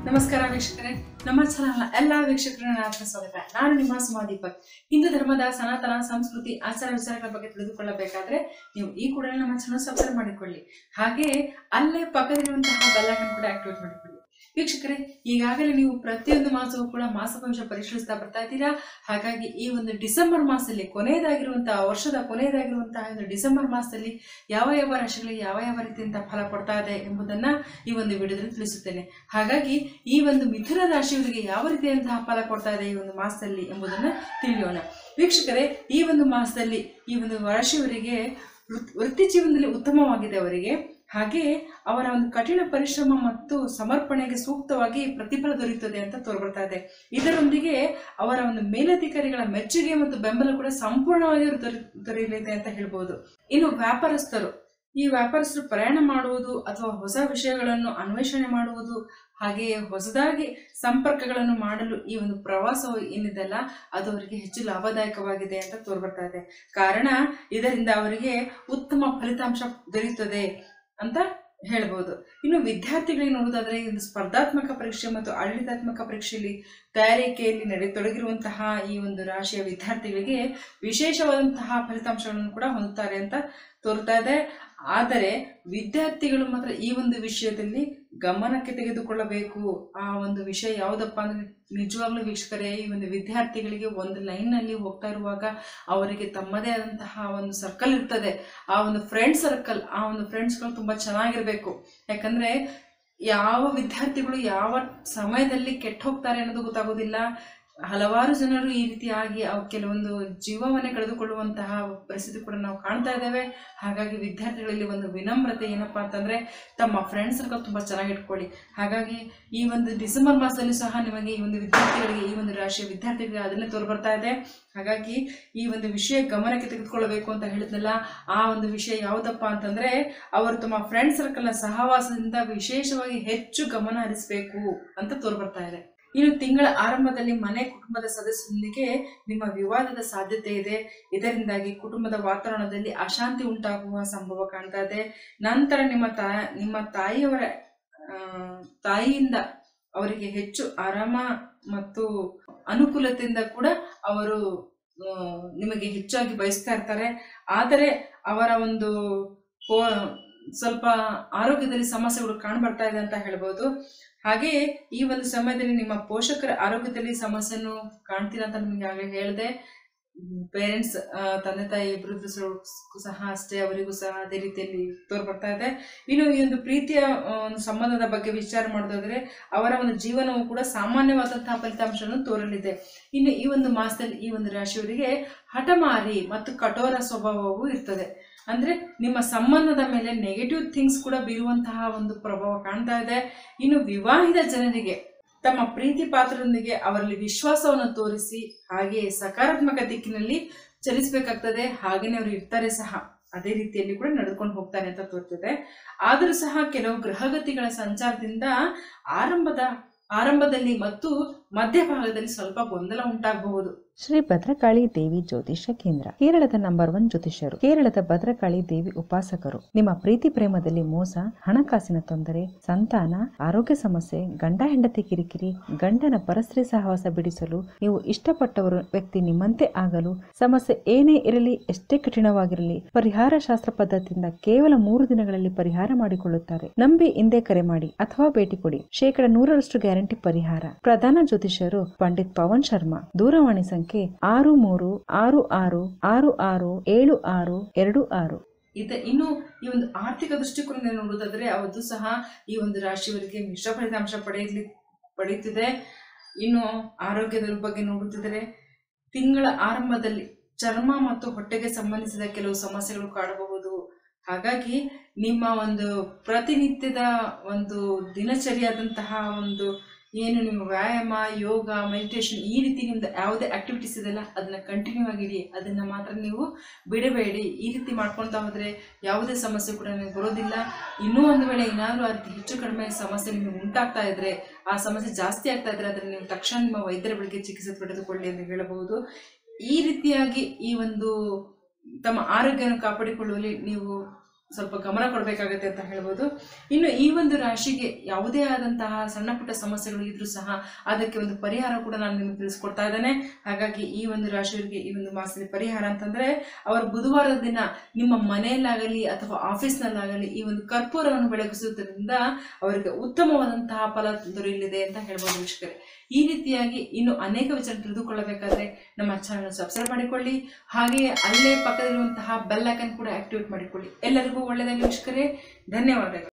ನಮಸ್ಕಾರ ವೀಕ್ಷಕರೇ ನಮ್ಮ ಚಾನಲ್ನ ಎಲ್ಲ ವೀಕ್ಷಕರನ್ನ ಆತ್ಮ ಸ್ವಾಗತ ನಾನು ನಿಮ್ಮ ಸುಮಾ ದೀಪಕ್ ಹಿಂದೂ ಧರ್ಮದ ಸನಾತನ ಸಂಸ್ಕೃತಿ ಆಚಾರ ವಿಚಾರಗಳ ಬಗ್ಗೆ ತಿಳಿದುಕೊಳ್ಳಬೇಕಾದ್ರೆ ನೀವು ಈ ಕೂಡಲೇ ನಮ್ಮ ಚಾನಲ್ ಸಬ್ಸ್ಕ್ರೈಬ್ ಮಾಡಿಕೊಳ್ಳಿ ಹಾಗೆ ಅಲ್ಲೇ ಪಕ್ಕದಲ್ಲಿರುವಂತಹ ಬೆಲ್ಲೈಕನ್ ಕೂಡ ಆಕ್ಟಿವೇಟ್ ಮಾಡಿಕೊಳ್ಳಿ ವೀಕ್ಷಕರೇ ಈಗಾಗಲೇ ನೀವು ಪ್ರತಿಯೊಂದು ಮಾಸವೂ ಕೂಡ ಮಾಸ ಭವಿಷ್ಯ ಪರಿಶೀಲಿಸ್ತಾ ಬರ್ತಾ ಇದ್ದೀರಾ ಹಾಗಾಗಿ ಈ ಒಂದು ಡಿಸೆಂಬರ್ ಮಾಸದಲ್ಲಿ ಕೊನೆಯದಾಗಿರುವಂತಹ ವರ್ಷದ ಕೊನೆಯದಾಗಿರುವಂತಹ ಒಂದು ಡಿಸೆಂಬರ್ ಮಾಸದಲ್ಲಿ ಯಾವ ಯಾವ ರಾಶಿಗಳಿಗೆ ಯಾವ ಯಾವ ರೀತಿಯಂತಹ ಫಲ ಕೊಡ್ತಾ ಇದೆ ಎಂಬುದನ್ನ ಈ ಒಂದು ವಿಡಿಯೋದಲ್ಲಿ ತಿಳಿಸುತ್ತೇನೆ ಹಾಗಾಗಿ ಈ ಒಂದು ಮಿಥುನ ರಾಶಿಯವರಿಗೆ ಯಾವ ರೀತಿಯಂತಹ ಫಲ ಕೊಡ್ತಾ ಇದೆ ಈ ಒಂದು ಮಾಸದಲ್ಲಿ ಎಂಬುದನ್ನು ತಿಳಿಯೋಣ ವೀಕ್ಷಕರೇ ಈ ಒಂದು ಮಾಸದಲ್ಲಿ ಈ ಒಂದು ರಾಶಿಯವರಿಗೆ ವೃತ್- ವೃತ್ತಿ ಜೀವನದಲ್ಲಿ ಉತ್ತಮವಾಗಿದೆ ಅವರಿಗೆ ಹಾಗೆ ಅವರ ಒಂದು ಕಠಿಣ ಪರಿಶ್ರಮ ಮತ್ತು ಸಮರ್ಪಣೆಗೆ ಸೂಕ್ತವಾಗಿ ಪ್ರತಿಫಲ ದೊರೆಯುತ್ತದೆ ಅಂತ ತೋರ್ಬರ್ತಾ ಇದೆ ಇದರೊಂದಿಗೆ ಅವರ ಒಂದು ಮೇಲಧಿಕಾರಿಗಳ ಮೆಚ್ಚುಗೆ ಮತ್ತು ಬೆಂಬಲ ಕೂಡ ಸಂಪೂರ್ಣವಾಗಿ ಅವ್ರಿಗೆ ದೊರೆ ದೊರೆಯಲಿದೆ ಅಂತ ಹೇಳ್ಬೋದು ಇನ್ನು ವ್ಯಾಪಾರಸ್ಥರು ಈ ವ್ಯಾಪಾರಸ್ಥರು ಪ್ರಯಾಣ ಮಾಡುವುದು ಅಥವಾ ಹೊಸ ವಿಷಯಗಳನ್ನು ಅನ್ವೇಷಣೆ ಮಾಡುವುದು ಹಾಗೆಯೇ ಹೊಸದಾಗಿ ಸಂಪರ್ಕಗಳನ್ನು ಮಾಡಲು ಈ ಒಂದು ಪ್ರವಾಸ ಏನಿದೆಲ್ಲ ಅದು ಅವರಿಗೆ ಹೆಚ್ಚು ಲಾಭದಾಯಕವಾಗಿದೆ ಅಂತ ತೋರ್ಬರ್ತಾ ಇದೆ ಕಾರಣ ಇದರಿಂದ ಅವರಿಗೆ ಉತ್ತಮ ಫಲಿತಾಂಶ ದೊರೆಯುತ್ತದೆ ಅಂತ ಹೇಳ್ಬೋದು ಇನ್ನು ವಿದ್ಯಾರ್ಥಿಗಳಿಗೆ ನೋಡೋದಾದ್ರೆ ಈ ಒಂದು ಸ್ಪರ್ಧಾತ್ಮಕ ಪರೀಕ್ಷೆ ಮತ್ತು ಆಡಳಿತಾತ್ಮಕ ಪರೀಕ್ಷೆಯಲ್ಲಿ ತಯಾರಿಕೆಯಲ್ಲಿ ನಡೆ ತೊಡಗಿರುವಂತಹ ಈ ಒಂದು ರಾಶಿಯ ವಿದ್ಯಾರ್ಥಿಗಳಿಗೆ ವಿಶೇಷವಾದಂತಹ ಫಲಿತಾಂಶಗಳನ್ನು ಕೂಡ ಹೊಂದುತ್ತಾರೆ ಅಂತ ತೋರ್ತಾ ಇದೆ ಆದರೆ ವಿದ್ಯಾರ್ಥಿಗಳು ಮಾತ್ರ ಈ ಒಂದು ವಿಷಯದಲ್ಲಿ ಗಮನಕ್ಕೆ ತೆಗೆದುಕೊಳ್ಳಬೇಕು ಆ ಒಂದು ವಿಷಯ ಯಾವುದಪ್ಪ ಅಂದ್ರೆ ನಿಜವಾಗ್ಲೂ ವೀಕ್ಷಕರೇ ಈ ಒಂದು ವಿದ್ಯಾರ್ಥಿಗಳಿಗೆ ಒಂದು ಲೈನ್ನಲ್ಲಿ ಹೋಗ್ತಾ ಇರುವಾಗ ಅವರಿಗೆ ತಮ್ಮದೇ ಆದಂತಹ ಒಂದು ಸರ್ಕಲ್ ಇರ್ತದೆ ಆ ಒಂದು ಫ್ರೆಂಡ್ ಸರ್ಕಲ್ ಆ ಒಂದು ಫ್ರೆಂಡ್ಸ್ಗಳು ತುಂಬ ಚೆನ್ನಾಗಿರಬೇಕು ಯಾಕಂದ್ರೆ ಯಾವ ವಿದ್ಯಾರ್ಥಿಗಳು ಯಾವ ಸಮಯದಲ್ಲಿ ಕೆಟ್ಟ ಹೋಗ್ತಾರೆ ಅನ್ನೋದು ಗೊತ್ತಾಗೋದಿಲ್ಲ ಹಲವಾರು ಜನರು ಈ ರೀತಿಯಾಗಿ ಅವು ಕೆಲವೊಂದು ಜೀವವನ್ನೇ ಕಳೆದುಕೊಳ್ಳುವಂತಹ ಪರಿಸ್ಥಿತಿ ಕೂಡ ನಾವು ಕಾಣ್ತಾ ಇದ್ದೇವೆ ಹಾಗಾಗಿ ವಿದ್ಯಾರ್ಥಿಗಳಲ್ಲಿ ಒಂದು ವಿನಮ್ರತೆ ಏನಪ್ಪಾ ಅಂತಂದ್ರೆ ತಮ್ಮ ಫ್ರೆಂಡ್ಸ್ ಸರ್ಕಲ್ ತುಂಬಾ ಚೆನ್ನಾಗಿ ಇಟ್ಕೊಳ್ಳಿ ಹಾಗಾಗಿ ಈ ಒಂದು ಡಿಸೆಂಬರ್ ಮಾಸದಲ್ಲಿ ಸಹ ನಿಮಗೆ ಈ ಒಂದು ವಿದ್ಯಾರ್ಥಿಗಳಿಗೆ ಈ ಒಂದು ರಾಶಿಯ ವಿದ್ಯಾರ್ಥಿಗಳಿಗೆ ಅದನ್ನೇ ತೋರ್ಬರ್ತಾ ಇದೆ ಹಾಗಾಗಿ ಈ ಒಂದು ವಿಷಯ ಗಮನಕ್ಕೆ ತೆಗೆದುಕೊಳ್ಳಬೇಕು ಅಂತ ಹೇಳಿದ್ನಲ್ಲ ಆ ಒಂದು ವಿಷಯ ಯಾವುದಪ್ಪ ಅಂತಂದ್ರೆ ಅವರು ತಮ್ಮ ಫ್ರೆಂಡ್ ಸರ್ಕಲ್ನ ಸಹವಾಸದಿಂದ ವಿಶೇಷವಾಗಿ ಹೆಚ್ಚು ಗಮನ ಹರಿಸಬೇಕು ಅಂತ ತೋರ್ಬರ್ತಾ ಇದೆ ಇನ್ನು ತಿಂಗಳ ಆರಂಭದಲ್ಲಿ ಮನೆ ಕುಟುಂಬದ ಸದಸ್ಯರೊಂದಿಗೆ ನಿಮ್ಮ ವಿವಾದದ ಸಾಧ್ಯತೆ ಇದೆ ಇದರಿಂದಾಗಿ ಕುಟುಂಬದ ವಾತಾವರಣದಲ್ಲಿ ಅಶಾಂತಿ ಉಂಟಾಗುವ ಸಂಭವ ಕಾಣ್ತಾ ಇದೆ ನಂತರ ನಿಮ್ಮ ತಾಯ ನಿಮ್ಮ ತಾಯಿಯವರ ಆ, ತಾಯಿಯಿಂದ ಅವರಿಗೆ ಹೆಚ್ಚು ಆರಾಮ ಮತ್ತು ಅನುಕೂಲತೆಯಿಂದ ಕೂಡ ಅವರು ಆ, ನಿಮಗೆ ಹೆಚ್ಚಾಗಿ ಬಯಸ್ತಾ ಇರ್ತಾರೆ ಆದರೆ ಅವರ ಒಂದು ಪೋ- ಸ್ವಲ್ಪ ಆರೋಗ್ಯದಲ್ಲಿ ಸಮಸ್ಯೆಗಳು ಕಾಣ್ಬರ್ತಾ ಇದೆ ಅಂತ ಹೇಳ್ಬೋದು ಹಾಗೆಯೇ ಈ ಒಂದು ಸಮಯದಲ್ಲಿ ನಿಮ್ಮ ಪೋಷಕರ ಆರೋಗ್ಯದಲ್ಲಿ ಸಮಸ್ಯೆಯನ್ನು ಕಾಣ್ತೀರಾ ಅಂತ ನಿಮಗೆ ಆಗಲೇ ಹೇಳಿದೆ ಪೇರೆಂಟ್ಸ್ ತಂದೆ ತಾಯಿ ಇಬ್ಬರಿಗೂ ಸಹ ಅಷ್ಟೇ ಅವರಿಗೂ ಸಹ ಅದೇ ರೀತಿಯಲ್ಲಿ ತೋರ್ಬರ್ತಾ ಇದೆ ಇನ್ನು ಈ ಒಂದು ಪ್ರೀತಿಯ ಆ, ಒಂದು ಸಂಬಂಧದ ಬಗ್ಗೆ ವಿಚಾರ ಮಾಡೋದಾದ್ರೆ ಅವರ ಒಂದು ಜೀವನವು ಕೂಡ ಸಾಮಾನ್ಯವಾದಂತಹ ಫಲಿತಾಂಶವನ್ನು ತೋರಲಿದೆ ಇನ್ನು ಈ ಒಂದು ಮಾಸದಲ್ಲಿ ಈ ಒಂದು ರಾಶಿಯವರಿಗೆ ಹಠಮಾರಿ ಮತ್ತು ಕಠೋರ ಸ್ವಭಾವವೂ ಇರ್ತದೆ ಅಂದ್ರೆ ನಿಮ್ಮ ಸಂಬಂಧದ ಮೇಲೆ ನೆಗೆಟಿವ್ ಥಿಂಗ್ಸ್ ಕೂಡ ಬೀರುವಂತಹ ಒಂದು ಪ್ರಭಾವ ಕಾಣ್ತಾ ಇದೆ ಇನ್ನು ವಿವಾಹಿತ ಜನರಿಗೆ ತಮ್ಮ ಪ್ರೀತಿ ಪಾತ್ರರೊಂದಿಗೆ ಅವರಲ್ಲಿ ವಿಶ್ವಾಸವನ್ನು ತೋರಿಸಿ ಹಾಗೆ ಸಕಾರಾತ್ಮಕ ದಿಕ್ಕಿನಲ್ಲಿ ಚಲಿಸಬೇಕಾಗ್ತದೆ ಹಾಗೇನೆ ಅವರು ಇರ್ತಾರೆ ಸಹ ಅದೇ ರೀತಿಯಲ್ಲಿ ಕೂಡ ನಡೆದುಕೊಂಡು ಹೋಗ್ತಾರೆ ಅಂತ ತೋರ್ತದೆ ಆದರೂ ಸಹ ಕೆಲವು ಗ್ರಹಗತಿಗಳ ಸಂಚಾರದಿಂದ ಆರಂಭದ ಆರಂಭದಲ್ಲಿ ಮತ್ತು ಮಧ್ಯಭಾಗದಲ್ಲಿ ಸ್ವಲ್ಪ ಗೊಂದಲ ಉಂಟಾಗಬಹುದು ಶ್ರೀ ಭದ್ರಕಾಳಿ ದೇವಿ ಜ್ಯೋತಿಷ್ಯ ಕೇಂದ್ರ ಕೇರಳದ ನಂಬರ್ ಒನ್ ಜ್ಯೋತಿಷ್ಯರು ಕೇರಳದ ಭದ್ರಕಾಳಿ ದೇವಿ ಉಪಾಸಕರು ನಿಮ್ಮ ಪ್ರೀತಿ ಪ್ರೇಮದಲ್ಲಿ ಮೋಸ ಹಣಕಾಸಿನ ತೊಂದರೆ ಸಂತಾನ ಆರೋಗ್ಯ ಸಮಸ್ಯೆ ಗಂಡ ಹೆಂಡತಿ ಕಿರಿಕಿರಿ ಗಂಡನ ಪರಸ್ತ್ರೀ ಸಹವಾಸ ಬಿಡಿಸಲು ನೀವು ಇಷ್ಟಪಟ್ಟವರು ವ್ಯಕ್ತಿ ನಿಮ್ಮಂತೆ ಆಗಲು ಸಮಸ್ಯೆ ಏನೇ ಇರಲಿ ಎಷ್ಟೇ ಕಠಿಣವಾಗಿರಲಿ ಪರಿಹಾರ ಶಾಸ್ತ್ರ ಪದ್ಧತಿಯಿಂದ ಕೇವಲ ಮೂರು ದಿನಗಳಲ್ಲಿ ಪರಿಹಾರ ಮಾಡಿಕೊಳ್ಳುತ್ತಾರೆ ನಂಬಿ ಹಿಂದೆ ಕರೆ ಮಾಡಿ ಅಥವಾ ಭೇಟಿ ಕೊಡಿ ಶೇಕಡ ನೂರರಷ್ಟು ಗ್ಯಾರಂಟಿ ಪರಿಹಾರ ಪ್ರಧಾನ ಜ್ಯೋತಿಷ್ಯರು ಪಂಡಿತ್ ಪವನ್ ಶರ್ಮಾ ದೂರವಾಣಿ ಸಂಖ್ಯೆ ಆರು ಮೂರು ಆರು ಆರು ಆರು ಆರು ಏಳು ಆರು ಎರಡು ಆರು ಇದೆ ಇನ್ನು ಈ ಒಂದು ಆರ್ಥಿಕ ದೃಷ್ಟಿಕೋನದಿಂದ ನೋಡೋದಾದ್ರೆ ಅವತ್ತು ಸಹ ಈ ಒಂದು ರಾಶಿಯವರಿಗೆ ಮಿಶ್ರ ಫಲಿತಾಂಶ ಪಡೆಯಲಿ ಪಡೆಯುತ್ತಿದೆ ಇನ್ನು ಆರೋಗ್ಯದ ಬಗ್ಗೆ ನೋಡುತ್ತಿದ್ದರೆ ತಿಂಗಳ ಆರಂಭದಲ್ಲಿ ಚರ್ಮ ಮತ್ತು ಹೊಟ್ಟೆಗೆ ಸಂಬಂಧಿಸಿದ ಕೆಲವು ಸಮಸ್ಯೆಗಳು ಕಾಡಬಹುದು ಹಾಗಾಗಿ ನಿಮ್ಮ ಒಂದು ಪ್ರತಿನಿತ್ಯದ ಒಂದು ದಿನಚರಿಯಾದಂತಹ ಒಂದು ಏನು ನೀವು ವ್ಯಾಯಾಮ ಯೋಗ ಮೆಡಿಟೇಷನ್ ಈ ರೀತಿ ನಿಮ್ದು ಯಾವುದೇ ಆಕ್ಟಿವಿಟೀಸ್ ಇದೆಲ್ಲ ಅದನ್ನ ಕಂಟಿನ್ಯೂ ಆಗಿಡಿ ಅದನ್ನ ಮಾತ್ರ ನೀವು ಬಿಡಬೇಡಿ ಈ ರೀತಿ ಮಾಡ್ಕೊಳ್ತಾ ಹೋದ್ರೆ ಯಾವುದೇ ಸಮಸ್ಯೆ ಕೂಡ ನಿಮಗೆ ಬರೋದಿಲ್ಲ ಇನ್ನೂ ಒಂದು ವೇಳೆ ಏನಾದರೂ ಅತಿ ಹೆಚ್ಚು ಕಡಿಮೆ ಸಮಸ್ಯೆ ನಿಮಗೆ ಉಂಟಾಗ್ತಾ ಇದ್ರೆ ಆ ಸಮಸ್ಯೆ ಜಾಸ್ತಿ ಆಗ್ತಾ ಇದ್ರೆ ಅದನ್ನು ನೀವು ತಕ್ಷಣ ನಿಮ್ಮ ವೈದ್ಯರ ಬಳಿಗೆ ಚಿಕಿತ್ಸೆ ಪಡೆದುಕೊಳ್ಳಿ ಎಂದು ಹೇಳಬಹುದು ಈ ರೀತಿಯಾಗಿ ಈ ಒಂದು ತಮ್ಮ ಆರೋಗ್ಯವನ್ನು ಕಾಪಾಡಿಕೊಳ್ಳುವಲ್ಲಿ ನೀವು ಸ್ವಲ್ಪ ಗಮನ ಕೊಡಬೇಕಾಗತ್ತೆ ಅಂತ ಹೇಳ್ಬೋದು ಇನ್ನು ಈ ಒಂದು ರಾಶಿಗೆ ಯಾವುದೇ ಆದಂತಹ ಸಣ್ಣ ಪುಟ್ಟ ಸಮಸ್ಯೆಗಳು ಇದ್ರೂ ಸಹ ಅದಕ್ಕೆ ಒಂದು ಪರಿಹಾರ ಕೂಡ ನಾನು ನಿಮಗೆ ತಿಳಿಸ್ಕೊಡ್ತಾ ಇದ್ದೇನೆ ಹಾಗಾಗಿ ಈ ಒಂದು ರಾಶಿಯವರಿಗೆ ಈ ಒಂದು ಮಾಸದಲ್ಲಿ ಪರಿಹಾರ ಅಂತಂದ್ರೆ ಅವರು ಬುಧವಾರದ ದಿನ ನಿಮ್ಮ ಮನೆಯಲ್ಲಾಗಲಿ ಅಥವಾ ಆಫೀಸ್ನಲ್ಲಾಗಲಿ ಈ ಒಂದು ಕರ್ಪೂರವನ್ನು ಬೆಳಗಿಸುವುದರಿಂದ ಅವರಿಗೆ ಉತ್ತಮವಾದಂತಹ ಫಲ ದೊರೆಯಲಿದೆ ಅಂತ ಹೇಳ್ಬೋದು ವೀಕ್ಷಕರೇ ಈ ರೀತಿಯಾಗಿ ಇನ್ನು ಅನೇಕ ವಿಚಾರ ತಿಳಿದುಕೊಳ್ಳಬೇಕಾದ್ರೆ ನಮ್ಮ ಚಾನಲ್ ಸಬ್ಸ್ಕ್ರೈಬ್ ಮಾಡಿಕೊಳ್ಳಿ ಹಾಗೆಯೇ ಅಲ್ಲೇ ಪಕ್ಕದಲ್ಲಿರುವಂತಹ ಬೆಲ್ ಐಕನ್ ಕೂಡ ಆಕ್ಟಿವೇಟ್ ಮಾಡಿಕೊಳ್ಳಿ ಎಲ್ಲರಿಗೂ ಒಳ್ಳೆಯದಾಗಿ ವೀಕ್ಷಕರೇ ಧನ್ಯವಾದಗಳು